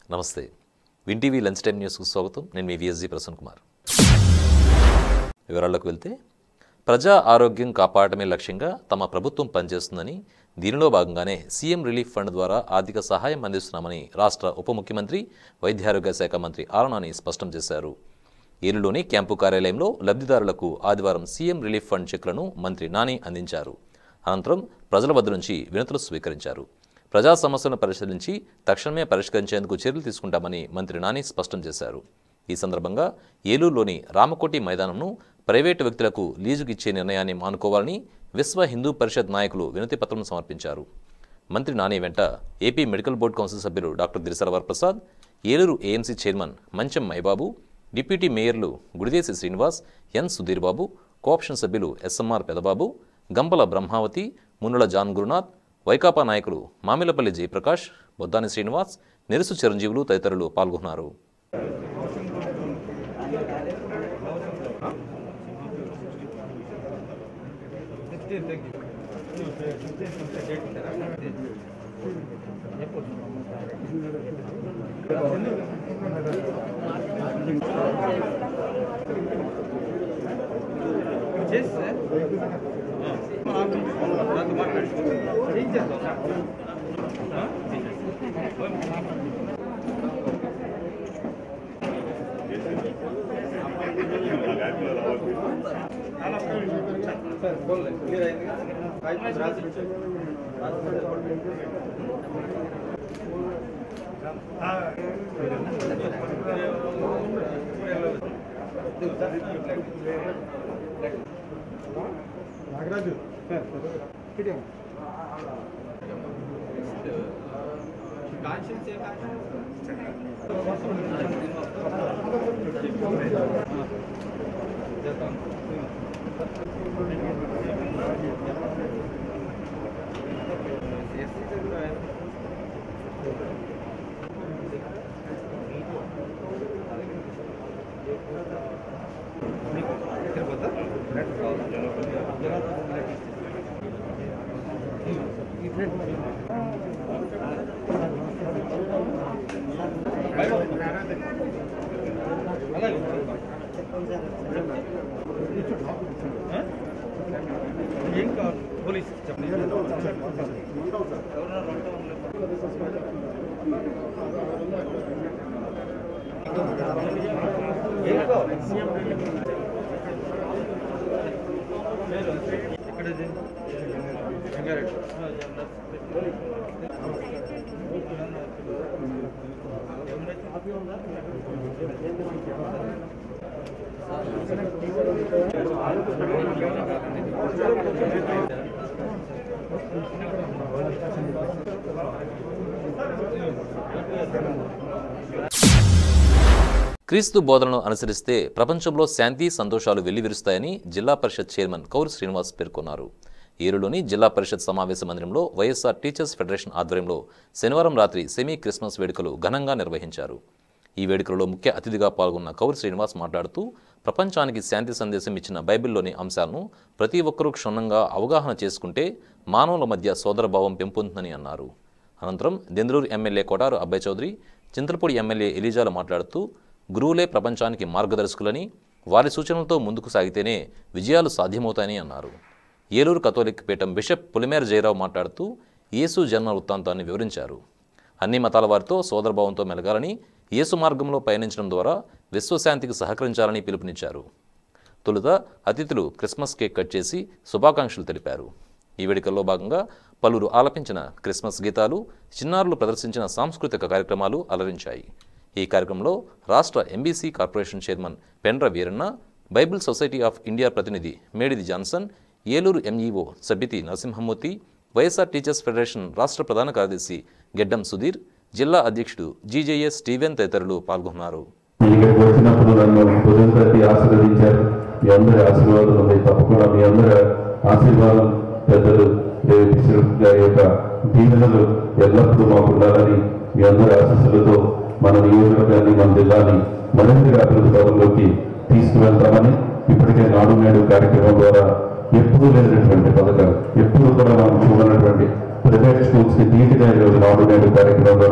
నమస్తే win TV lunch time న్యూస్కు స్వాగతం నేను మీ విఎస్జి ప్రసన్న కుమార్ వివరాల్లోకి వెళ్తే ప్రజా ఆరోగ్యం కాపాడటమే లక్ష్యంగా తమ ప్రభుత్వం పనిచేస్తుందని దీనిలో భాగంగానే సీఎం రిలీఫ్ ఫండ్ ద్వారా ఆర్థిక సహాయం అందిస్తున్నామని రాష్ట్ర ఉప ముఖ్యమంత్రి వైద్యారోగ్య శాఖ మంత్రి ఆలనాని స్పష్టం చేశారు ఏలులోని క్యాంపు కార్యాలయంలో లబ్ధిదారులకు ఆదివారం సీఎం రిలీఫ్ ఫండ్ చెక్లను మంత్రి నాని అందించారు అనంతరం ప్రజల వద్ద నుంచి వినతులు స్వీకరించారు ప్రజా సమస్యలను పరిశీలించి తక్షణమే పరిష్కరించేందుకు చర్యలు తీసుకుంటామని మంత్రి నాని స్పష్టం చేశారు ఈ సందర్భంగా ఏలూరులోని రామకోటి మైదానంను ప్రైవేటు వ్యక్తులకు లీజుకు ఇచ్చే నిర్ణయాన్ని మానుకోవాలని విశ్వ హిందూ పరిషత్ నాయకులు వినతి పత్రం సమర్పించారు మంత్రి నాని వెంట ఏపీ మెడికల్ బోర్డు కౌన్సిల్ సభ్యులు doctor Dirisaravar Prasad Eluru AMC chairman Mancham Maibabu deputy మేయర్లు గుడిదేశి శ్రీనివాస్ ఎన్ సుధీర్ బాబు కోఆప్షన్ సభ్యులు ఎస్ఎంఆర్ పెదబాబు గంపల బ్రహ్మావతి మున్నుల జాన్ గురునాథ్ వైకాపా నాయకులు మామిలపల్లి జయప్రకాష్ బొద్దాని శ్రీనివాస్ నెరుసు చిరంజీవులు తదితరులు పాల్గొన్నారు నాగరాజు ఏం కావాలి పోలీస్ ఎక్కడది రంగారెడ్డి క్రీస్తు బోధనను అనుసరిస్తే ప్రపంచంలో శాంతి సంతోషాలు వెల్లివిరుస్తాయని జిల్లా పరిషత్ చైర్మన్ కౌరు శ్రీనివాస్ పేర్కొన్నారు ఏరులోని జిల్లా పరిషత్ సమావేశ మందిరంలో వైఎస్ఆర్ టీచర్స్ ఫెడరేషన్ ఆధ్వర్యంలో శనివారం రాత్రి సెమీ క్రిస్మస్ వేడుకలు ఘనంగా నిర్వహించారు ఈ వేడుకలలో ముఖ్య అతిథిగా పాల్గొన్న కౌరు శ్రీనివాస్ మాట్లాడుతూ ప్రపంచానికి శాంతి సందేశం ఇచ్చిన బైబిల్లోని అంశాలను ప్రతి ఒక్కరూ క్షుణ్ణంగా అవగాహన చేసుకుంటే మానవుల మధ్య సోదరభావం పెంపొందుతుందని అన్నారు అనంతరం దెందులూరు ఎమ్మెల్యే కొటారు అబ్బాయి చౌదరి చింతలపూడి ఎమ్మెల్యే ఎలిజాలు మాట్లాడుతూ గురువులే ప్రపంచానికి మార్గదర్శకులని వారి సూచనలతో ముందుకు సాగితేనే విజయాలు సాధ్యమవుతాయని అన్నారు ఏలూరు కథోలిక్ పీఠం బిషప్ పులిమేర జయరావు మాట్లాడుతూ యేసు జన్మ వృత్తాంతాన్ని వివరించారు అన్ని మతాల వారితో సోదరభావంతో మెలగాలని యేసు మార్గంలో పయనించడం ద్వారా విశ్వశాంతికి సహకరించాలని పిలుపునిచ్చారు తొలుత అతిథులు క్రిస్మస్ కేక్ కట్ చేసి శుభాకాంక్షలు తెలిపారు ఈ వేడుకల్లో భాగంగా పలువురు ఆలపించిన క్రిస్మస్ గీతాలు చిన్నారులు ప్రదర్శించిన సాంస్కృతిక కార్యక్రమాలు అలరించాయి ఈ కార్యక్రమంలో రాష్ట్ర MBC corporation chairman Pendra Veeranna Bible society of India ప్రతినిధి Medidi Johnson Eluru MEO Sabbithi Narasimhamurthy YSR teachers federation రాష్ట్ర ప్రధాన కార్యదర్శి గెడ్డం సుధీర్ జిల్లా అధ్యక్షుడు జీజేఎస్ స్టీవెన్ తదితరులు పాల్గొన్నారు ఇక్కడికి వచ్చినప్పుడు నన్ను ఉదయం తట్టి ఆశీర్వదించారు మీ అందరి ఆశీర్వాదం ఉంది తప్పకుండా మీ అందరి ఆశీర్వాదం పెద్దలు దేవిశ్వరు గారి యొక్క దీవెనలు ఎల్లప్పుడూ మాకు ఉండాలని మీ అందరి ఆశీస్సులతో మన నియోజకవర్గాన్ని మన జిల్లాని మరింతగా అభివృద్ధి పదంలోకి తీసుకువెళ్తామని ఇప్పటికే నాడు నేడు కార్యక్రమం ద్వారా ఎప్పుడూ లేనటువంటి పథకాలు ఎప్పుడు కూడా మనం చూడనటువంటి ప్రైవేట్ స్కూల్స్ కి నీటిగా ఈరోజు నాడు నేడు కార్యక్రమం ద్వారా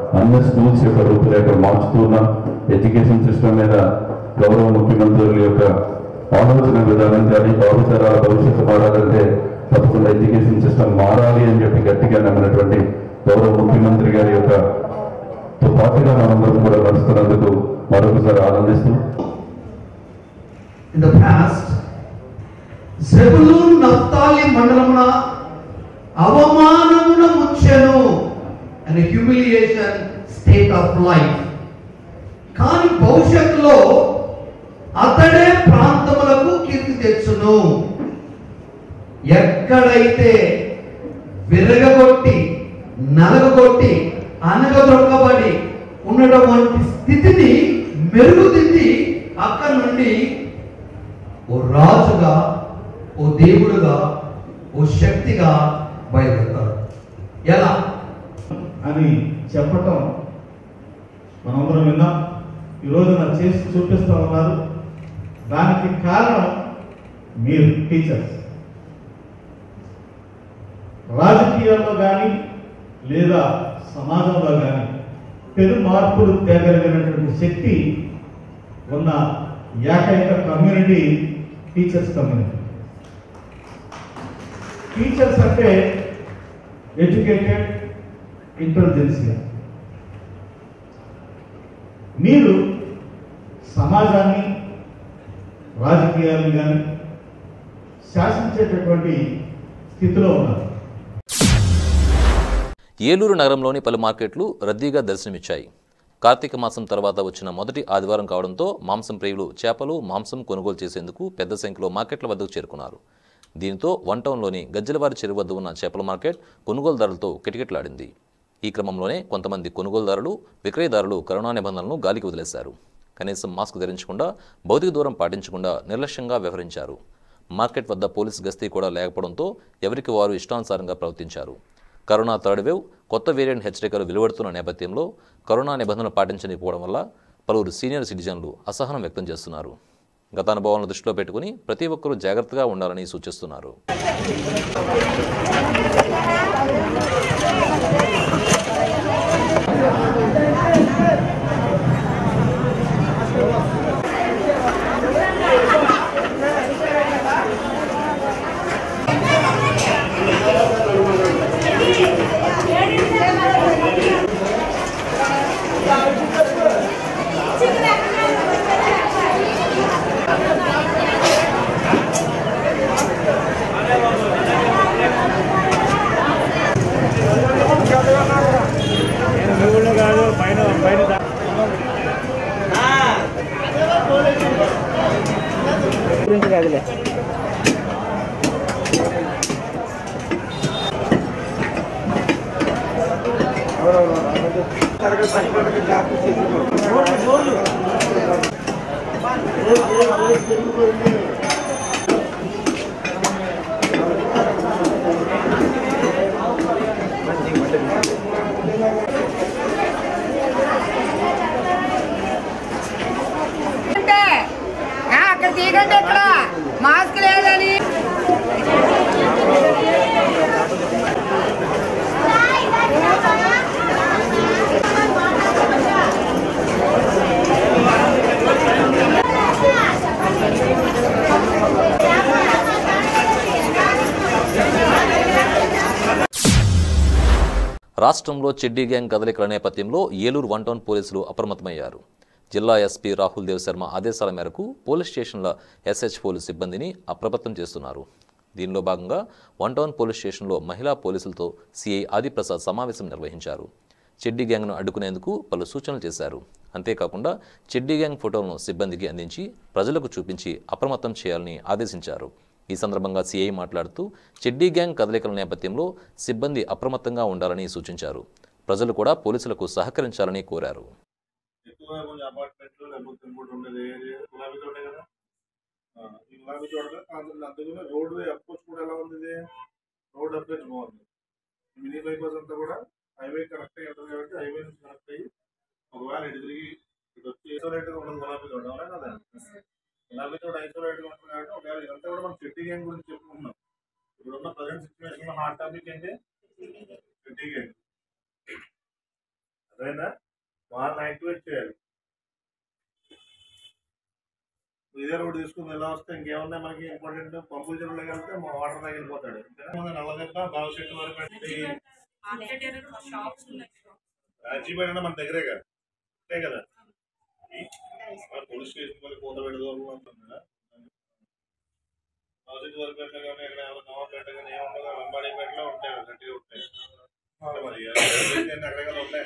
అన్ని స్కూల్స్ యొక్క రూపురేఖలు మార్చుతూ ఉన్నాం ఎడ్యుకేషన్ సిస్టమ్ మీద గౌరవ ముఖ్యమంత్రుల యొక్క ఆలోచన విధానం కానీ భావితరాల భవిష్యత్తు మారాలంటే తప్పకుండా ఎడ్యుకేషన్ సిస్టమ్ మారాలి అని చెప్పి గట్టిగా నమ్మినటువంటి గౌరవ ముఖ్యమంత్రి గారి యొక్క తో పాటుగా మనందరం కూడా నడుస్తున్నందుకు మరొకసారి ఆనందిస్తూ in the past Zebulun Naphtali మండలమున అవమానమున ముంచెను and humiliation state of life కానీ భవిష్యత్తులో అతడే ప్రాంతములకు కీర్తి తెచ్చును ఎక్కడైతే విరగగొట్టి నలగగొట్టి అనగదొక్కబడి ఉన్నటువంటి స్థితిని మెరుగుదిద్ది అక్కడి నుండి ఓ రాజుగా ఓ దేవుడుగా ఓ శక్తిగా బయలుదేరుతాడు ఎలా అని చెప్పటం మనందరం విన్నాం ఈరోజు నాకు చేసి చూపిస్తూ ఉన్నారు దానికి కారణం మీరు టీచర్స్ రాజకీయాల్లో కానీ లేదా సమాజంలో కానీ పెను మార్పులు తేగలిగినటువంటి శక్తి ఉన్న ఏకైక కమ్యూనిటీ టీచర్స్ కమ్యూనిటీ టీచర్స్ అంటే ఎడ్యుకేటెడ్ ఇంటెలిజెన్సియా మీరు సమాజాన్ని రాజకీయాలను కానీ శాసించేటటువంటి స్థితిలో ఉన్నారు ఏలూరు నగరంలోని పలు మార్కెట్లు రద్దీగా దర్శనమిచ్చాయి కార్తీక మాసం తర్వాత వచ్చిన మొదటి ఆదివారం కావడంతో మాంసం ప్రియులు చేపలు మాంసం కొనుగోలు చేసేందుకు పెద్ద సంఖ్యలో మార్కెట్ల వద్దకు చేరుకున్నారు దీంతో వన్ టౌన్లోని గజ్జలవారి చెరువు వద్ద ఉన్న చేపల మార్కెట్ కొనుగోలుదారులతో కిటకిటలాడింది ఈ క్రమంలోనే కొంతమంది కొనుగోలుదారులు విక్రయదారులు కరోనా నిబంధనలను గాలికి వదిలేశారు కనీసం మాస్క్ ధరించకుండా భౌతిక దూరం పాటించకుండా నిర్లక్ష్యంగా వ్యవహరించారు మార్కెట్ వద్ద పోలీస్ గస్తీ కూడా లేకపోవడంతో ఎవరికి వారు ఇష్టానుసారంగా ప్రవర్తించారు కరోనా థర్డ్ వేవ్ కొత్త వేరియంట్ హెచ్చరికలు వెలువడుతున్న నేపథ్యంలో కరోనా నిబంధనలు పాటించకపోవడం వల్ల పలువురు సీనియర్ సిటిజన్లు అసహనం వ్యక్తం చేస్తున్నారు గత అనుభవాలను దృష్టిలో పెట్టుకుని ప్రతి ఒక్కరూ జాగ్రత్తగా ఉండాలని సూచిస్తున్నారు అంటే ఆ, అక్కడ తీయకండి ఇక్కడ మాస్క్ లేదని రాష్ట్రంలో చెడ్డీ గ్యాంగ్ కదలికల నేపథ్యంలో ఏలూరు వన్ టౌన్ పోలీసులు అప్రమత్తమయ్యారు జిల్లా ఎస్పీ రాహుల్ దేవ్ శర్మ ఆదేశాల మేరకు పోలీస్ స్టేషన్ల ఎస్హెచ్ పోలీస్ సిబ్బందిని అప్రమత్తం చేస్తున్నారు దీనిలో భాగంగా వన్ టౌన్ పోలీస్ స్టేషన్లో మహిళా పోలీసులతో సిఐ ఆదిప్రసాద్ సమావేశం నిర్వహించారు చెడ్డీ గ్యాంగ్ను అడ్డుకునేందుకు పలు సూచనలు చేశారు అంతేకాకుండా చెడ్డీ గ్యాంగ్ ఫోటోలను సిబ్బందికి అందించి ప్రజలకు చూపించి అప్రమత్తం చేయాలని ఆదేశించారు ఈ సందర్భంగా సీఐ మాట్లాడుతూ చెడ్డీ గ్యాంగ్ కదలికల నేపథ్యంలో సిబ్బంది అప్రమత్తంగా ఉండాలని సూచించారు ప్రజలు కూడా పోలీసులకు సహకరించాలని కోరారు ఎక్కువగా కొంచెం అపార్ట్మెంట్లు లేకపోతే ఇంకోటి ఉండేది ఏరియా గులాబీ తోటే కదా ఆ, ఈ గులాబీ తోటలో కాదు అందుకని రోడ్ వే అప్రోచ్ కూడా ఎలా ఉంది ఇది రోడ్ అప్రోచ్ బాగుంది మినీ బైపాస్ అంతా కూడా హైవే కనెక్ట్ అయ్యి ఉంటుంది కాబట్టి హైవే నుంచి కనెక్ట్ అయ్యి ఒకవేళ ఇటు తిరిగి ఇటు వచ్చి ఐసోలేట్ గా ఉండదు గులాబీ తోట అవునా కదా గులాబీ తోట ఐసోలేట్ గా ఉంటుంది కాబట్టి ఒకవేళ ఇదంతా కూడా మనం చెట్టు గ్యాంగ్ గురించి చెప్పుకుంటున్నాం ఇప్పుడున్న ప్రజెంట్ సిచ్యువేషన్ లో హాట్ టాపిక్ ఏంటి చెట్టు గ్యాంగ్ అదేనా వాళ్ళని యాక్టివేట్ చేయాలి ఇదే రోడ్ తీసుకుని ఎలా వస్తే ఇంకేమన్నా మనకి ఇంపార్టెంట్ పంపుల చెరువులోకి వెళ్తే మా వాటర్ దగ్గర వెళ్ళిపోతాడు నల్లదెబ్బ బావశెట్టి వరకు పెట్టి మార్కెట్ ఏరియాలో షాప్స్ ఉన్నాయి రాజీపేట మన దగ్గరే కదా అంతే కదా మన పోలీస్ స్టేషన్ మళ్ళీ పూత పెడదాం అంటుందా బావశెట్టి వరకు పెట్ట కానీ ఇక్కడ ఏమైనా నవాపేట కానీ ఏముండదు లంబాడీపేటలో ఉంటాయి గట్టిగా ఉంటాయి అంటే మరి అక్కడెక్కడ ఉంటాయి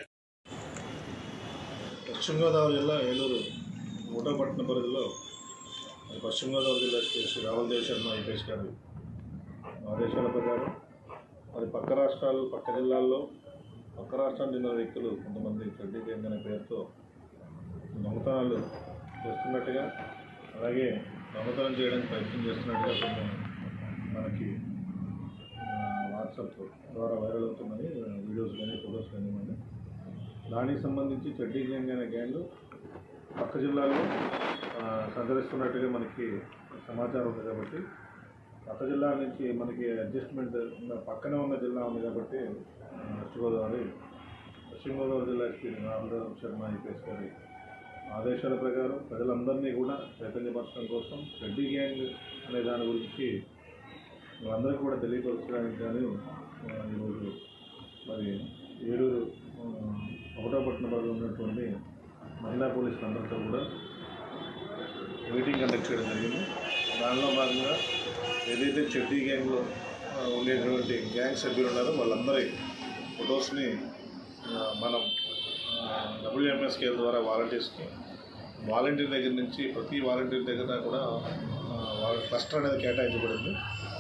పశ్చిమ గోదావరి జిల్లా ఏలూరు ఊటపట్నం పరిధిలో మరి పశ్చిమ గోదావరి జిల్లా శ్రీ రాహుల్ దేవ్ శర్మ ఐపీఎస్ గారు ఆదేశాల ప్రకారం మరి పక్క రాష్ట్రాలు పక్క జిల్లాల్లో పక్క రాష్ట్రానికి చెందిన వ్యక్తులు కొంతమంది చెడ్డీ గ్యాంగ్ అనే పేరుతో దొంగతనాలు చేస్తున్నట్టుగా అలాగే దొంగతనం చేయడానికి ప్రయత్నం చేస్తున్నట్టుగా కొన్ని మనకి ఆ, వాట్సాప్ ద్వారా వైరల్ అవుతున్నది వీడియోస్ కానీ ఫొటోస్ కానీ ఇవ్వండి దానికి సంబంధించి చెడ్డీ గ్యాంగ్ అనే గ్యాంగ్ పక్క జిల్లాలో ఆ, సంచరిస్తున్నట్టుగా మనకి సమాచారం ఉంది కాబట్టి పక్క జిల్లా నుంచి మనకి అడ్జస్ట్మెంట్ ఉన్న పక్కనే ఉన్న జిల్లా ఉంది కాబట్టి ఆ, వెస్ట్ గోదావరి పశ్చిమ గోదావరి జిల్లా ఎస్పీ రామరావు శర్మ ఐపీఎస్ గారి ఆదేశాల ప్రకారం ప్రజలందరినీ కూడా చైతన్యపరచడం కోసం రెడ్డి గ్యాంగ్ అనే దాని గురించి వాళ్ళందరికీ కూడా తెలియపరచడానికి కానీ ఆ, ఈరోజు మరి ఏలూరు ఆ, ఒకటో పట్టణ పరిధిలో ఉన్నటువంటి మహిళా పోలీసులు అందరితో కూడా మీటింగ్ కండక్ట్ చేయడం జరిగింది దానిలో భాగంగా ఏదైతే చెడ్డీ గ్యాంగ్లో ఆ, ఉండేటువంటి గ్యాంగ్ సభ్యులు ఉన్నారో వాళ్ళందరి ఫొటోస్ని ఆ, మనం డబ్ల్యూఎంఎస్ స్కేల్ ద్వారా వాలంటీర్స్కి వాలంటీర్ దగ్గర నుంచి ప్రతి వాలంటీర్ దగ్గర కూడా ఆ, వాళ్ళ క్లస్టర్ అనేది కేటాయించబడింది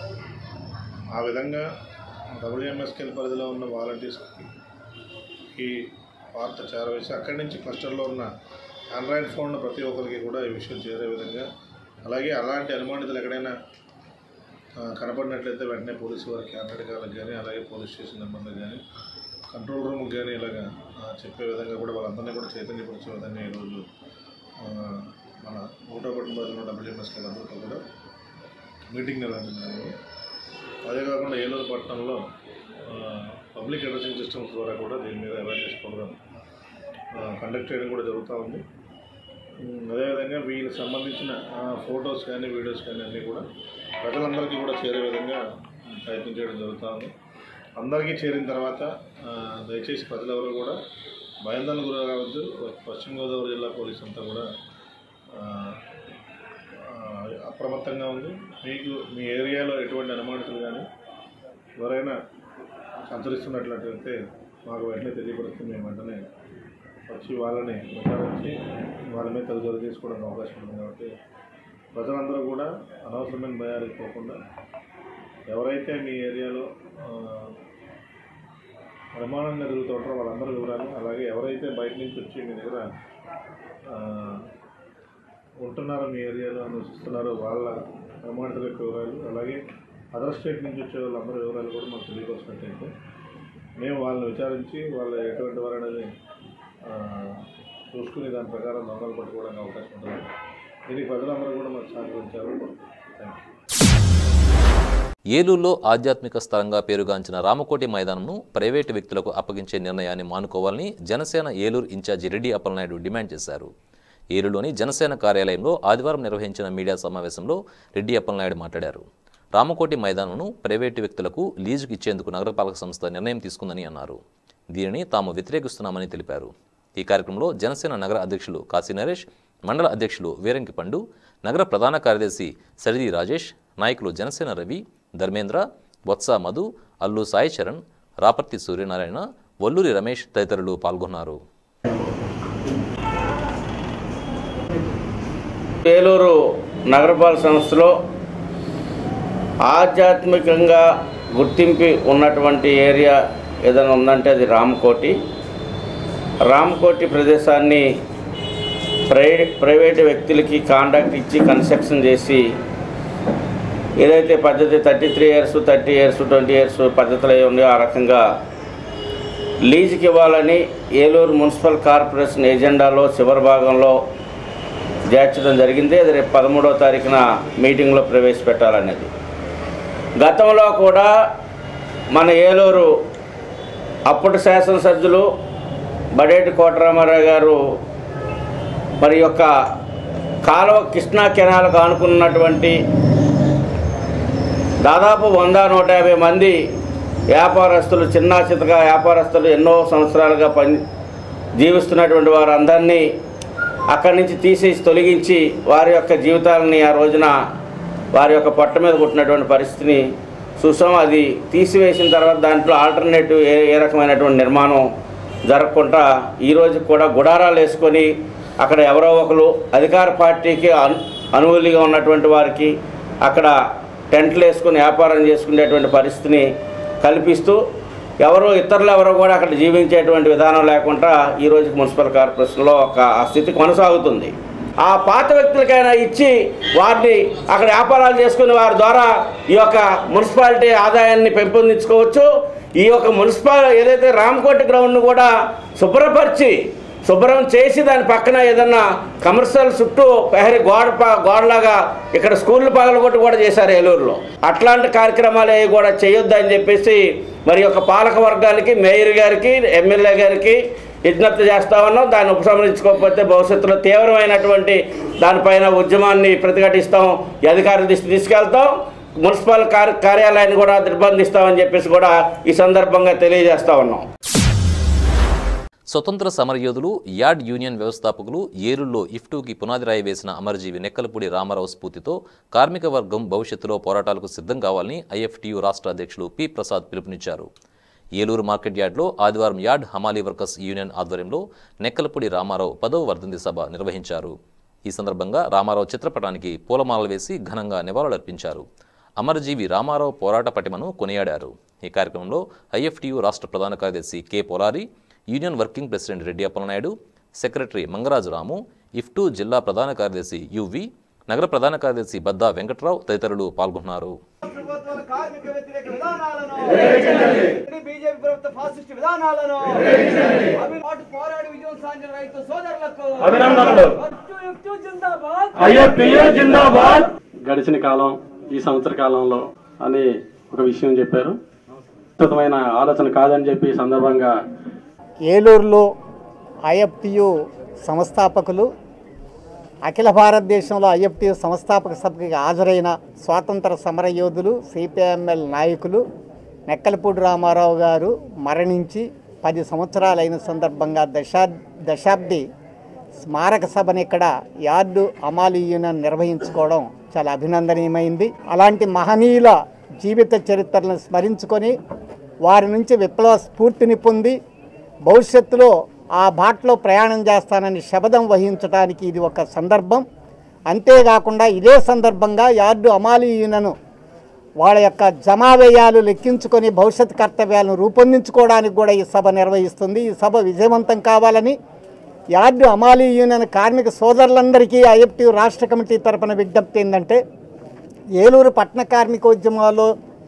ఆ విధంగా డబ్ల్యూఎంఎస్ స్కేల్ పరిధిలో ఉన్న వాలంటీర్స్కి ఈ వార్త చేరవేసి అక్కడి నుంచి క్లస్టర్లో ఉన్న ఆండ్రాయిడ్ ఫోన్ ప్రతి ఒక్కరికి కూడా ఈ విషయం చేరే విధంగా అలాగే అలాంటి అనుమానితులు ఎక్కడైనా ఆ, కనపడినట్లయితే వెంటనే పోలీసు వారికి అన్నటికాలకు కానీ అలాగే పోలీస్ స్టేషన్ నెంబర్లకు కానీ కంట్రోల్ రూమ్కి కానీ ఇలాగా ఆ, చెప్పే విధంగా కూడా వాళ్ళందరినీ కూడా చైతన్యపరిచే విధంగా ఈరోజు ఆ, మన ఊటపట్టిన బదులు డబ్ల్యూఎంఎస్కి అందరితో కూడా మీటింగ్ నిర్వహించడం అదే కాకుండా ఏలూరు పట్టణంలో పబ్లిక్ అడ్రసింగ్ సిస్టమ్స్ ద్వారా కూడా దీని మీద అవేర్నెస్ ప్రోగ్రామ్ కండక్ట్ చేయడం కూడా జరుగుతూ ఉంది ఉమ్, అదేవిధంగా వీళ్ళకి సంబంధించిన ఫొటోస్ కానీ వీడియోస్ కానీ అన్నీ కూడా ప్రజలందరికీ కూడా చేరే విధంగా ప్రయత్నం చేయడం జరుగుతూ ఉంది అందరికీ చేరిన తర్వాత ఆ, దయచేసి ప్రజలెవరూ కూడా భయాందోళన గురి కావద్దు పశ్చిమ గోదావరి జిల్లా పోలీస్ అంతా కూడా ఆ, ఆ, అప్రమత్తంగా ఉంది మీకు మీ ఏరియాలో ఎటువంటి అనుమానితులు కానీ ఎవరైనా సంచరిస్తున్నట్లయితే మాకు వెంటనే తెలియపరుస్తే మేము వెంటనే వచ్చి వాళ్ళని విచారించి వాళ్ళ మీద తగు చర్య తీసుకోవడానికి అవకాశం ఉంది కాబట్టి ప్రజలందరూ కూడా అనవసరమైన భయాలకు పోకుండా ఎవరైతే మీ ఏరియాలో ఆ, అనుమానంగా తిరుగుతూ ఉంటారో వాళ్ళందరూ వివరాలు అలాగే ఎవరైతే బయట నుంచి వచ్చి మీ దగ్గర ఆ, ఉంటున్నారో మీ ఏరియాలో నివసిస్తున్నారో వాళ్ళ అనుమానితుల యొక్క వివరాలు అలాగే అదర్ స్టేట్ నుంచి వచ్చే వాళ్ళందరూ వివరాలు కూడా మాకు తెలియకొచ్చినట్టయితే మేము వాళ్ళని విచారించి వాళ్ళు ఎటువంటి వారు అనేది ఆ, చూసుకుని దాని ప్రకారం దొంగలు పట్టుకోవడానికి అవకాశం ఉంటుంది దీనికి ప్రజలందరూ కూడా మాకు సహకరించారు థ్యాంక్ యూ ఏలూరులో ఆధ్యాత్మిక స్థలంగా పేరుగాంచిన రామకోటి మైదానంను ప్రైవేటు వ్యక్తులకు అప్పగించే నిర్ణయాన్ని మానుకోవాలని జనసేన ఏలూరు ఇన్ఛార్జి రెడ్డి అప్పలనాయుడు డిమాండ్ చేశారు ఏలూరులోని జనసేన కార్యాలయంలో ఆదివారం నిర్వహించిన మీడియా సమావేశంలో రెడ్డి అప్పలనాయుడు మాట్లాడారు రామకోటి మైదానంను ప్రైవేటు వ్యక్తులకు లీజుకు ఇచ్చేందుకు నగరపాలక సంస్థ నిర్ణయం తీసుకుందని అన్నారు దీనిని తాము వ్యతిరేకిస్తున్నామని తెలిపారు ఈ కార్యక్రమంలో జనసేన నగర అధ్యక్షులు కాశీ నరేష్ మండల అధ్యక్షులు వీరంకి పండు నగర ప్రధాన కార్యదర్శి సరిది రాజేష్ నాయకులు జనసేన రవి ధర్మేంద్ర బొత్స మధు అల్లు సాయి చరణ్ రాపర్తి సూర్యనారాయణ వల్లూరి రమేష్ తదితరులు పాల్గొన్నారు ఏలూరు నగరపాలక సంస్థలో ఆధ్యాత్మికంగా గుర్తింపు ఉన్నటువంటి ఏరియా ఏదైనా ఉందంటే అది రామకోటి రామకోటి ప్రదేశాన్ని ప్రై ప్రైవేటు వ్యక్తులకి కాంట్రాక్ట్ ఇచ్చి కన్స్ట్రక్షన్ చేసి ఏదైతే పద్ధతి thirty three years thirty years twenty years పద్ధతులు అయి ఉన్నాయో ఆ రకంగా లీజుకి ఇవ్వాలని ఏలూరు మున్సిపల్ కార్పొరేషన్ ఎజెండాలో చివరి భాగంలో చేర్చడం జరిగింది అది రేపు పదమూడవ తారీఖున మీటింగ్లో ప్రవేశపెట్టాలనేది గతంలో కూడా మన ఏలూరు అప్పటి శాసనసభ్యులు బడేటి కోటరామారావు గారు మరి యొక్క కాలువ కృష్ణా కెనాలకు ఆనుకున్నటువంటి దాదాపు వంద నూట యాభై మంది వ్యాపారస్తులు చిన్న చితక వ్యాపారస్తులు ఎన్నో సంవత్సరాలుగా పని జీవిస్తున్నటువంటి వారందరినీ అక్కడి నుంచి తీసేసి తొలగించి వారి యొక్క జీవితాలని ఆ రోజున వారి యొక్క పొట్ట మీద కుట్టినటువంటి పరిస్థితిని చూసాం అది తీసివేసిన తర్వాత దాంట్లో ఆల్టర్నేటివ్ ఏ ఏ రకమైనటువంటి నిర్మాణం జరగకుండా ఈరోజు కూడా గుడారాలు వేసుకొని అక్కడ ఎవరో ఒకరు అధికార పార్టీకి అను అనుకూలిగా ఉన్నటువంటి వారికి అక్కడ టెంట్లు వేసుకొని వ్యాపారం చేసుకునేటువంటి పరిస్థితిని కల్పిస్తూ ఎవరు ఇతరులు ఎవరో కూడా అక్కడ జీవించేటువంటి విధానం లేకుండా ఈ రోజు మున్సిపల్ కార్పొరేషన్లో ఒక ఆ స్థితి కొనసాగుతుంది ఆ పాత వ్యక్తులకైనా ఇచ్చి వారిని అక్కడ వ్యాపారాలు చేసుకునే వారి ద్వారా ఈ యొక్క మున్సిపాలిటీ ఆదాయాన్ని పెంపొందించుకోవచ్చు ఈ యొక్క మున్సిపల్ ఏదైతే రామకోటి గ్రౌండ్ను కూడా శుభ్రపరిచి శుభ్రం చేసి దాని పక్కన ఏదన్నా కమర్షియల్ చుట్టూ పెహరి గోడ ప- గోడలాగా ఇక్కడ స్కూళ్ళు పగలగొట్టు కూడా చేశారు ఏలూరులో అట్లాంటి కార్యక్రమాలు ఏవి కూడా చేయొద్దని చెప్పేసి మరి యొక్క పాలక వర్గానికి మేయర్ గారికి ఎమ్మెల్యే గారికి విజ్ఞప్తి చేస్తా ఉన్నాం దాన్ని ఉపసంహరించుకోకపోతే భవిష్యత్తులో తీవ్రమైనటువంటి దానిపైన ఉద్యమాన్ని ప్రతిఘటిస్తాం ఈ అధికారుల దృష్టి తీసుకెళ్తాం మున్సిపల్ కార్య కార్యాలయాన్ని కూడా నిర్బంధిస్తామని చెప్పేసి కూడా ఈ సందర్భంగా తెలియజేస్తా ఉన్నాం స్వతంత్ర సమరయోధులు యార్డ్ యూనియన్ వ్యవస్థాపకులు ఏరుల్లో ఇఫ్టూకి పునాది రాయి వేసిన అమరజీవి నెక్కలపూడి రామారావు స్ఫూర్తితో కార్మిక వర్గం భవిష్యత్తులో పోరాటాలకు సిద్ధం కావాలని ఐఎఫ్టియు రాష్ట్ర అధ్యక్షులు పి ప్రసాద్ పిలుపునిచ్చారు ఏలూరు మార్కెట్ యార్డ్లో ఆదివారం యార్డ్ హమాలీ వర్కర్స్ యూనియన్ ఆధ్వర్యంలో నెక్కలపూడి రామారావు పదవ వర్ధంతి సభ నిర్వహించారు ఈ సందర్భంగా రామారావు చిత్రపటానికి పూలమాలలు వేసి ఘనంగా నివాళులర్పించారు అమరజీవి రామారావు పోరాట పటిమను కొనియాడారు ఈ కార్యక్రమంలో ఐఎఫ్టియు రాష్ట్ర ప్రధాన కార్యదర్శి K Polari union working president Reddy Appalanaidu secretary Mangaraju Ramu IFTU జిల్లా ప్రధాన కార్యదర్శి యువి నగర ప్రధాన కార్యదర్శి బద్దా వెంకట్రావు తదితరులు పాల్గొన్నారు ప్రభుత్వాల కార్మిక వ్యతిరేక విధానాలను బీజేపీ ప్రభుత్వ ఫాసిస్ట్ విధానాలను అవి పాటు పోరాడి విజయం సాధించిన రైతు సోదరులకు అభినందనలు. అటు ఇటు జిందాబాద్ ఐఎఫ్టియు జిందాబాద్ గడిచిన కాలం ఈ సంవత్సర కాలంలో అని ఒక విషయం చెప్పారు విస్తృతమైన ఆలోచన కాదని చెప్పి ఈ సందర్భంగా ఏలూరులో ఐఎఫ్టియు సంస్థాపకులు అఖిల భారతదేశంలో ఐఎఫ్టియు సంస్థాపక సభకి హాజరైన స్వాతంత్ర సమరయోధులు సిపిఎంఎల్ నాయకులు నెక్కలపూడి రామారావు గారు మరణించి పది సంవత్సరాలైన సందర్భంగా దశా దశాబ్ది స్మారక సభని ఇక్కడ యార్డు అమాలి యూనియన్ నిర్వహించుకోవడం చాలా అభినందనీయమైంది అలాంటి మహనీయుల జీవిత చరిత్రలను స్మరించుకొని వారి నుంచి విప్లవ స్ఫూర్తిని పొంది భవిష్యత్తులో ఆ బాటలో ప్రయాణం చేస్తానని శపథం వహించడానికి ఇది ఒక సందర్భం అంతేకాకుండా ఇదే సందర్భంగా యార్డు అమాలి యూనియన్ వాళ్ళ యొక్క జమావ్యయాలు లెక్కించుకొని భవిష్యత్ కర్తవ్యాలను రూపొందించుకోవడానికి కూడా ఈ సభ నిర్వహిస్తుంది ఈ సభ విజయవంతం కావాలని యార్డు అమాలి యూనియన్ కార్మిక సోదరులందరికీ ఐఎఫ్టీ రాష్ట్ర కమిటీ తరపున విజ్ఞప్తి ఏంటంటే ఏలూరు పట్టణ కార్మికోద్యమంలో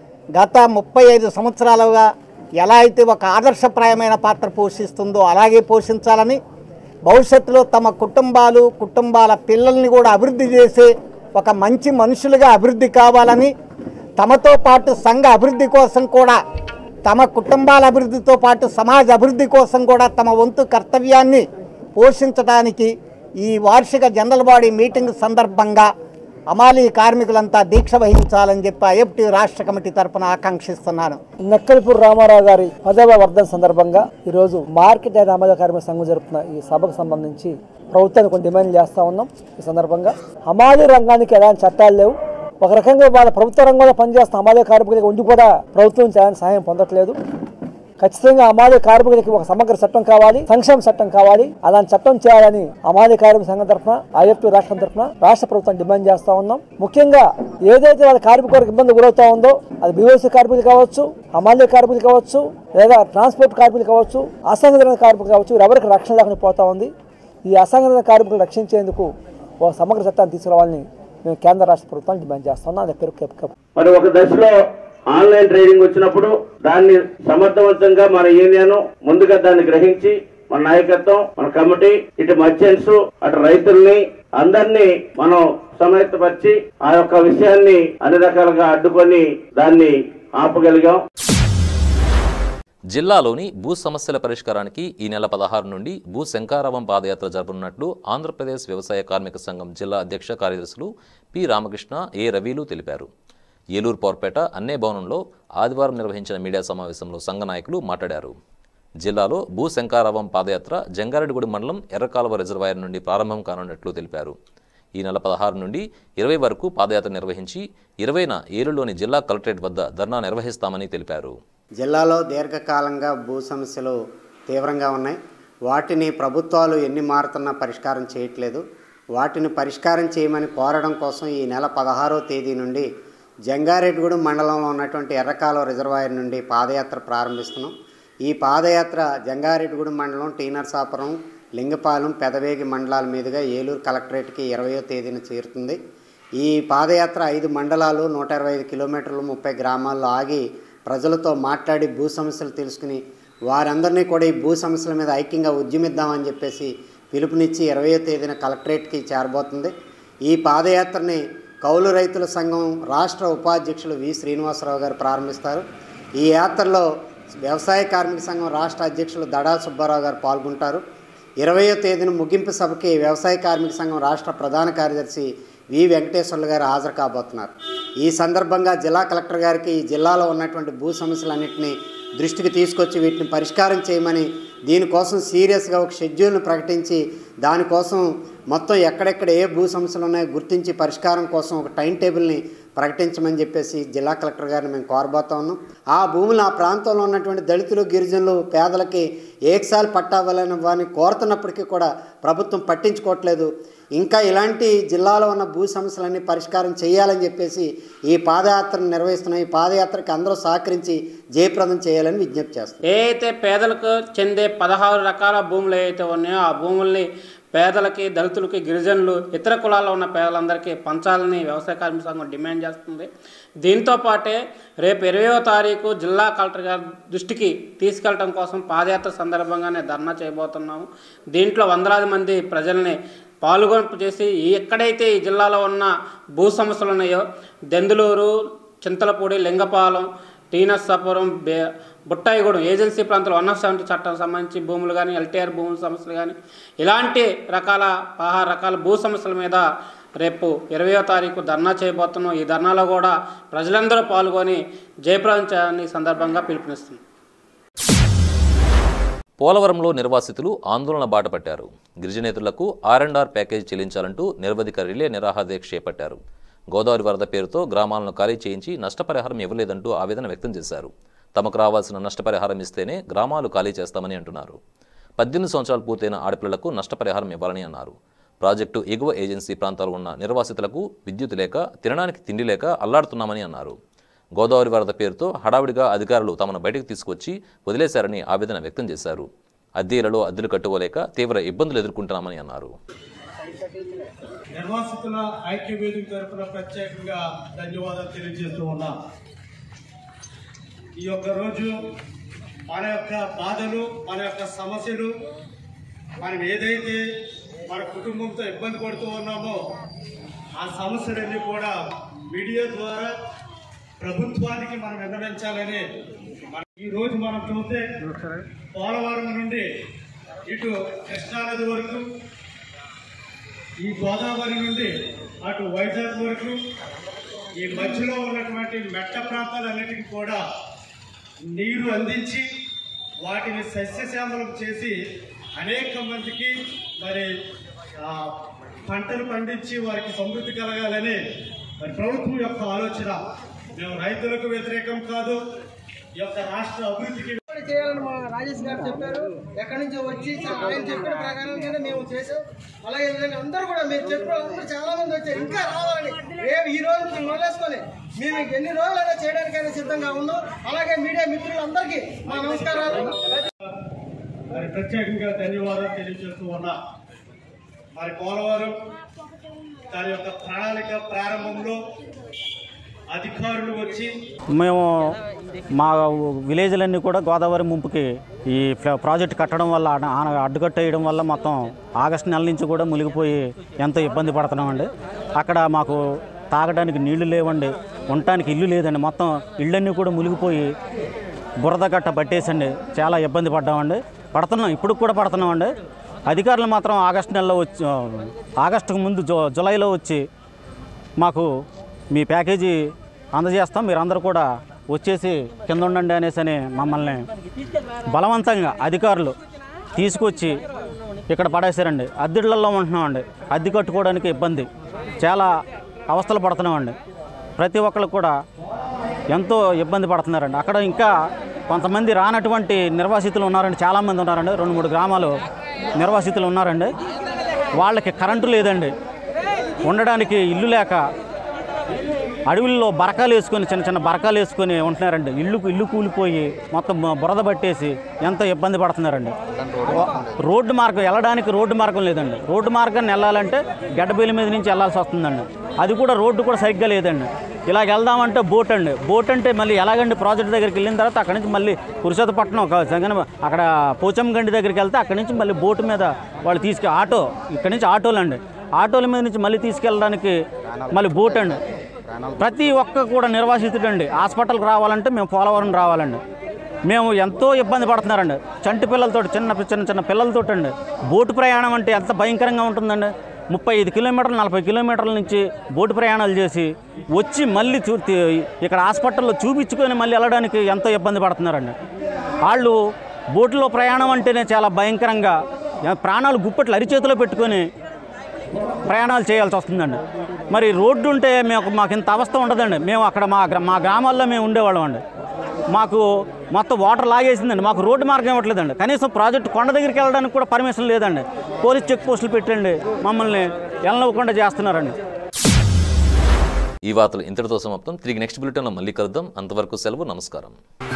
గత ముప్పై ఐదు సంవత్సరాలుగా ఎలా అయితే ఒక ఆదర్శప్రాయమైన పాత్ర పోషిస్తుందో అలాగే పోషించాలని భవిష్యత్తులో తమ కుటుంబాలు కుటుంబాల పిల్లల్ని కూడా అభివృద్ధి చేసే ఒక మంచి మనుషులుగా అభివృద్ధి కావాలని తమతో పాటు సంఘ అభివృద్ధి కోసం కూడా తమ కుటుంబాల అభివృద్ధితో పాటు సమాజ అభివృద్ధి కోసం కూడా తమ వంతు కర్తవ్యాన్ని పోషించడానికి ఈ వార్షిక జనరల్ బాడీ మీటింగ్ సందర్భంగా అమాలీ కార్మికులంతా దీక్ష వహించాలని చెప్పి ఐఎఫ్టీ రాష్ట్ర కమిటీ తరపున ఆకాంక్షిస్తున్నాను నక్కల్పూర్ రామారావు గారి పదవ వర్ధన సందర్భంగా ఈరోజు మార్కెట్ అండ్ అమలు కార్మిక సంఘం జరుపుతున్న ఈ సభకు సంబంధించి ప్రభుత్వాన్ని కొన్ని డిమాండ్లు చేస్తా ఉన్నాం ఈ సందర్భంగా హమాలీ రంగానికి ఎలాంటి చట్టాలు లేవు ఒక రకంగా వాళ్ళ ప్రభుత్వ రంగంలో పనిచేస్తున్న హమాలీ కార్మికులకి ఉండి కూడా ప్రభుత్వం నుంచి ఎలాంటి సహాయం పొందట్లేదు ఖచ్చితంగా అమాలి కార్మికులకి ఒక సమగ్ర చట్టం కావాలి సంక్షేమ చట్టం కావాలి అలాంటి చట్టం చేయాలని అమాలి కార్మిక సంఘం తరఫున ఐఎఫ్టీ రాష్ట్రం తరఫున రాష్ట్ర ప్రభుత్వం డిమాండ్ చేస్తా ఉన్నాం ముఖ్యంగా ఏదైతే వాళ్ళ కార్మికులకు ఇబ్బంది గురవుతా ఉందో అది బీఓసీ కార్మికులు కావచ్చు అమాలి కార్మికులు కావచ్చు లేదా ట్రాన్స్పోర్ట్ కార్మికులు కావచ్చు అసంఘటిత కార్మికులు కావచ్చు ఎవరికి రక్షణ లేకుండా పోతా ఉంది ఈ అసంఘటిత కార్మికులు రక్షించేందుకు ఒక సమగ్ర చట్టాన్ని తీసుకురావాలని మేము కేంద్ర రాష్ట్ర ప్రభుత్వాన్ని డిమాండ్ చేస్తా ఉన్నాం అదే పేరు కేప్ కేప్ మరి ఒక దశలో ఆన్లైన్ ట్రేడింగ్ వచ్చినప్పుడు దాన్ని సమర్థవంతంగా మన యూనియన్ ముందుగా దాన్ని గ్రహించి మన నాయకత్వం మన కమిటీ ఇటు మర్చెంట్స్ అటు రైతుల్ని అందరినీ మనం సమాయత్తపరిచి ఆ యొక్క విషయాన్ని అన్ని రకాలుగా అడ్డుకొని దాన్ని ఆపగలిగాం జిల్లాలోని భూ సమస్యల పరిష్కారానికి ఈ నెల పదహారు నుండి భూ శంకారావం పాదయాత్ర జరపనున్నట్లు ఆంధ్రప్రదేశ్ వ్యవసాయ కార్మిక సంఘం జిల్లా అధ్యక్ష కార్యదర్శులు పి రామకృష్ణ ఏ రవిలు తెలిపారు ఏలూరు పవర్పేట అన్నే భవనంలో ఆదివారం నిర్వహించిన మీడియా సమావేశంలో సంఘ నాయకులు మాట్లాడారు జిల్లాలో భూ శంకారావం పాదయాత్ర జంగారెడ్డిగూడి మండలం ఎర్రకాలువ రిజర్వాయర్ నుండి ప్రారంభం కానున్నట్లు తెలిపారు ఈ నెల పదహారు నుండి ఇరవై వరకు పాదయాత్ర నిర్వహించి ఇరవైన ఏలులోని జిల్లా కలెక్టరేట్ వద్ద ధర్నా నిర్వహిస్తామని తెలిపారు జిల్లాలో దీర్ఘకాలంగా భూ సమస్యలు తీవ్రంగా ఉన్నాయి వాటిని ప్రభుత్వాలు ఎన్ని మారుతున్నా పరిష్కారం చేయట్లేదు వాటిని పరిష్కారం చేయమని కోరడం కోసం ఈ నెల పదహారో తేదీ నుండి జంగారెడ్డిగూడెం మండలంలో ఉన్నటువంటి ఎర్రకాలువ రిజర్వాయర్ నుండి పాదయాత్ర ప్రారంభిస్తున్నాం ఈ పాదయాత్ర జంగారెడ్డిగూడెం మండలం టీ నరసాపురం లింగపాలెం పెదవేగి మండలాల మీదుగా ఏలూరు కలెక్టరేట్కి ఇరవయో తేదీన చేరుతుంది ఈ పాదయాత్ర ఐదు మండలాలు నూట ఇరవై ఐదు కిలోమీటర్లు ముప్పై గ్రామాల్లో ఆగి ప్రజలతో మాట్లాడి భూ సమస్యలు తెలుసుకుని వారందరినీ కూడా ఈ భూ సమస్యల మీద ఐక్యంగా ఉద్యమిద్దామని చెప్పేసి పిలుపునిచ్చి ఇరవయో తేదీన కలెక్టరేట్కి చేరబోతుంది ఈ పాదయాత్రని కౌలు రైతుల సంఘం రాష్ట్ర ఉపాధ్యక్షులు వి శ్రీనివాసరావు గారు ప్రారంభిస్తారు ఈ యాత్రలో వ్యవసాయ కార్మిక సంఘం రాష్ట్ర అధ్యక్షులు దడా సుబ్బారావు గారు పాల్గొంటారు ఇరవయో తేదీన ముగింపు సభకి వ్యవసాయ కార్మిక సంఘం రాష్ట్ర ప్రధాన కార్యదర్శి వి వెంకటేశ్వర్లు గారు హాజరు కాబోతున్నారు ఈ సందర్భంగా జిల్లా కలెక్టర్ గారికి ఈ జిల్లాలో ఉన్నటువంటి భూ సమస్యలన్నింటినీ దృష్టికి తీసుకొచ్చి వీటిని పరిష్కారం చేయమని దీనికోసం సీరియస్గా ఒక షెడ్యూల్ను ప్రకటించి దానికోసం మొత్తం ఎక్కడెక్కడ ఏ భూ సమస్యలు ఉన్నాయో గుర్తించి పరిష్కారం కోసం ఒక టైం టేబుల్ని ప్రకటించమని చెప్పేసి జిల్లా కలెక్టర్ గారిని మేము కోరబోతా ఉన్నాం ఆ భూములు ఆ ప్రాంతంలో ఉన్నటువంటి దళితులు గిరిజనులు పేదలకి ఏకసారి పట్టావాలని వారిని కోరుతున్నప్పటికీ కూడా ప్రభుత్వం పట్టించుకోవట్లేదు ఇంకా ఇలాంటి జిల్లాలో ఉన్న భూ సమస్యలన్నీ పరిష్కారం చేయాలని చెప్పేసి ఈ పాదయాత్రను నిర్వహిస్తున్నాం ఈ పాదయాత్రకి అందరూ సహకరించి జయప్రదం చేయాలని విజ్ఞప్తి చేస్తున్నాం ఏ అయితే పేదలకు చెందే పదహారు రకాల భూములు ఏవైతే ఉన్నాయో ఆ భూముల్ని పేదలకి దళితులకి గిరిజనులు ఇతర కులాల్లో ఉన్న పేదలందరికీ పంచాలని వ్యవసాయ కార్మిక సంఘం డిమాండ్ చేస్తుంది దీంతో పాటే రేపు ఇరవయో తారీఖు జిల్లా కలెక్టర్ గారి దృష్టికి తీసుకెళ్ళటం కోసం పాదయాత్ర సందర్భంగానే ధర్నా చేయబోతున్నాము దీంట్లో వందలాది మంది ప్రజల్ని పాల్గొనపు చేసి ఎక్కడైతే ఈ జిల్లాలో ఉన్న భూ సమస్యలు ఉన్నాయో దెందులూరు చింతలపూడి లింగపాలెం టీనస్సాపురం బే బుట్టాయిగూడెం ఏజెన్సీ ప్రాంతంలో వన్ ఆఫ్ సెవెంటీ చట్టం సంబంధించి భూములు కానీ ఎల్టీఆర్ భూముల సమస్యలు కానీ ఇలాంటి రకాల పదహారు రకాల భూ సమస్యల మీద రేపు ఇరవయో తారీఖు ధర్నా చేయబోతున్నాం ఈ ధర్నాలో కూడా ప్రజలందరూ పాల్గొని జయప్రదం చేయాలని ఈ సందర్భంగా పిలుపునిస్తుంది పోలవరంలో నిర్వాసితులు ఆందోళన బాట పట్టారు గిరిజనేతరులకు ఆర్ అండ్ ఆర్ ప్యాకేజ్ చెల్లించాలంటూ నిరవధిక రిలే నిరాహార దీక్ష చేపట్టారు గోదావరి వరద పేరుతో గ్రామాలను ఖాళీ చేయించి నష్టపరిహారం ఇవ్వలేదంటూ ఆవేదన వ్యక్తం చేశారు తమకు రావాల్సిన నష్టపరిహారం ఇస్తేనే గ్రామాలు ఖాళీ చేస్తామని అంటున్నారు పద్దెనిమిది సంవత్సరాలు పూర్తయిన ఆడపిల్లలకు నష్టపరిహారం ఇవ్వాలని అన్నారు ప్రాజెక్టు ఎగువ ఏజెన్సీ ప్రాంతాలు ఉన్న నిర్వాసితులకు విద్యుత్ లేక తినడానికి తిండి లేక అల్లాడుతున్నామని అన్నారు గోదావరి వరద పేరుతో హడావిడిగా అధికారులు తమను బయటకు తీసుకొచ్చి వదిలేశారని ఆవేదన వ్యక్తం చేశారు అద్దెలలో అద్దెలు కట్టుకోలేక తీవ్ర ఇబ్బందులు ఎదుర్కొంటున్నామని అన్నారు నిర్వాసితుల ఐక్య వేదిక తరఫున ప్రత్యేకంగా ధన్యవాదాలు తెలియజేస్తూ ఉన్నాం ఈ యొక్క రోజు మన యొక్క బాధలు మన యొక్క సమస్యలు మనం ఏదైతే మన కుటుంబంతో ఇబ్బంది పడుతూ ఉన్నామో ఆ సమస్యలన్నీ కూడా మీడియా ద్వారా ప్రభుత్వానికి మనం విన్నవించాలని మన- ఈ రోజు మనం చూస్తే పోలవరం నుండి ఇటు కృష్ణానది వరకు ఈ గోదావరి నుండి అటు వైజాగ్ వరకు ఈ మధ్యలో ఉన్నటువంటి మెట్ట ప్రాంతాలన్నిటికీ కూడా నీరు అందించి వాటిని సస్యశ్యామలం చేసి అనేక మందికి మరి ఆ, పంటలు పండించి వారికి సమృద్ధి కలగాలని మరి ప్రభుత్వం యొక్క ఆలోచన మేము రైతులకు వ్యతిరేకం కాదు ఈ యొక్క రాష్ట్ర అభివృద్ధికి చేయాలని మా రాజేష్ గారు చెప్పారు ఎక్కడి నుంచి వచ్చి ఆయన చెప్పిన ప్రకారంగానే మేము చేసాం అలాగే విధంగా అందరూ కూడా మీరు చెప్పిన అందరూ చాలా మంది వచ్చారు ఇంకా రావాలని రేపు ఈ రోజు మేము మొదలేసుకొని మేము ఇంక ఎన్ని రోజులైనా చేయడానికైనా సిద్ధంగా ఉన్నాం అలాగే మీడియా మిత్రులందరికీ మా నమస్కారాలు మరి ప్రత్యేకంగా ధన్యవాదాలు తెలియజేస్తూ ఉన్నా మరి పోలవరం దాని యొక్క ప్రణాళిక ప్రారంభంలో అధికారులు వచ్చి మేము మా విలేజ్లన్నీ కూడా గోదావరి ముంపుకి ఈ ప్ర- ప్రాజెక్ట్ కట్టడం వల్ల ఆన- ఆన- అడ్డుకట్టేయడం వల్ల మొత్తం ఆగస్టు నెల నుంచి కూడా మునిగిపోయి ఎంతో ఇబ్బంది పడుతున్నామండి అక్కడ మాకు తాగడానికి నీళ్లు లేవండి ఉండటానికి ఇల్లు లేదండి మొత్తం ఇళ్ళన్నీ కూడా మునిగిపోయి బురద గట్ట పట్టేసండి చాలా ఇబ్బంది పడ్డామండి పడుతున్నాం ఇప్పుడు కూడా పడుతున్నామండి అధికారులు మాత్రం ఆగస్టు నెలలో వచ్చి ఆగస్టుకు ముందు జు జులైలో వచ్చి మాకు మీ ప్యాకేజీ అందజేస్తాం మీరందరూ కూడా వచ్చేసి కింద ఉండండి అనేసి అని మమ్మల్ని బలవంతంగా అధికారులు తీసుకొచ్చి ఇక్కడ పడేశారండి అద్దెళ్లలో ఉంటున్నామండి అద్దె కట్టుకోవడానికి ఇబ్బంది చాలా అవస్థలు పడుతున్నామండి ప్రతి ఒక్కళ్ళు కూడా ఎంతో ఇబ్బంది పడుతున్నారండి అక్కడ ఇంకా కొంతమంది రానటువంటి నిర్వాసితులు ఉన్నారండి చాలామంది ఉన్నారండి రెండు మూడు గ్రామాలు నిర్వాసితులు ఉన్నారండి వాళ్ళకి కరెంటు లేదండి ఉండడానికి ఇల్లు లేక అడవుల్లో బరకాలు వేసుకొని చిన్న చిన్న బరకాలు వేసుకొని ఉంటున్నారండి ఇల్లు ఇల్లు కూలిపోయి మొత్తం బురద పట్టేసి ఎంతో ఇబ్బంది పడుతున్నారండి రోడ్డు మార్గం వెళ్ళడానికి రోడ్డు మార్గం లేదండి రోడ్డు మార్గాన్ని వెళ్ళాలంటే గడ్డబేలి మీద నుంచి వెళ్ళాల్సి వస్తుందండి అది కూడా రోడ్డు కూడా సరిగ్గా లేదండి ఇలాగ వెళ్దామంటే బోట్ అండి బోట్ అంటే మళ్ళీ ఎలాగండి ప్రాజెక్ట్ దగ్గరికి వెళ్ళిన తర్వాత అక్కడి నుంచి మళ్ళీ పురుషోత్తపట్నం ఒక జగన్ అక్కడ పోచంగండి దగ్గరికి వెళ్తే అక్కడి నుంచి మళ్ళీ బోటు మీద వాళ్ళు తీసుకు ఆటో ఇక్కడి నుంచి ఆటోలు అండి ఆటోల మీద నుంచి మళ్ళీ తీసుకెళ్ళడానికి మళ్ళీ బోట్ అండి ప్రతి ఒక్క కూడా నిర్వాసితుడు అండి హాస్పిటల్కి రావాలంటే మేము పోలవరం రావాలండి మేము ఎంతో ఇబ్బంది పడుతున్నారండి చంటి పిల్లలతో చిన్న చిన్న చిన్న పిల్లలతో అండి బోటు ప్రయాణం అంటే ఎంత భయంకరంగా ఉంటుందండి ముప్పై ఐదు కిలోమీటర్లు నలభై కిలోమీటర్ల నుంచి బోటు ప్రయాణాలు చేసి వచ్చి మళ్ళీ చూ తి- ఇక్కడ హాస్పిటల్లో చూపించుకొని మళ్ళీ వెళ్ళడానికి ఎంతో ఇబ్బంది పడుతున్నారండి వాళ్ళు బోటులో ప్రయాణం అంటేనే చాలా భయంకరంగా ప్రాణాలు గుప్పట్లు అరిచేతిలో పెట్టుకొని ప్రయాణాలు చేయాల్సి వస్తుందండి మరి రోడ్డు ఉంటే మేము మాకు ఇంత అవస్థ ఉండదండి మేము అక్కడ మా గ్రా- మా గ్రామాల్లో మేము ఉండేవాళ్ళం అండి మాకు మొత్తం వాటర్ లాగేసిందండి మాకు రోడ్డు మార్గం ఇవ్వట్లేదండి కనీసం ప్రాజెక్ట్ కొండ దగ్గరికి వెళ్ళడానికి కూడా పర్మిషన్ లేదండి పోలీస్ చెక్ పోస్టులు పెట్టండి మమ్మల్ని వెళ్ళనివ్వకుండా చేస్తున్నారండి ఈ వార్తలు ఇంతటితో సమాప్తం తిరిగి నెక్స్ట్ బులెటిన్లో మళ్ళీ కలుద్దాం అంతవరకు సెలవు నమస్కారం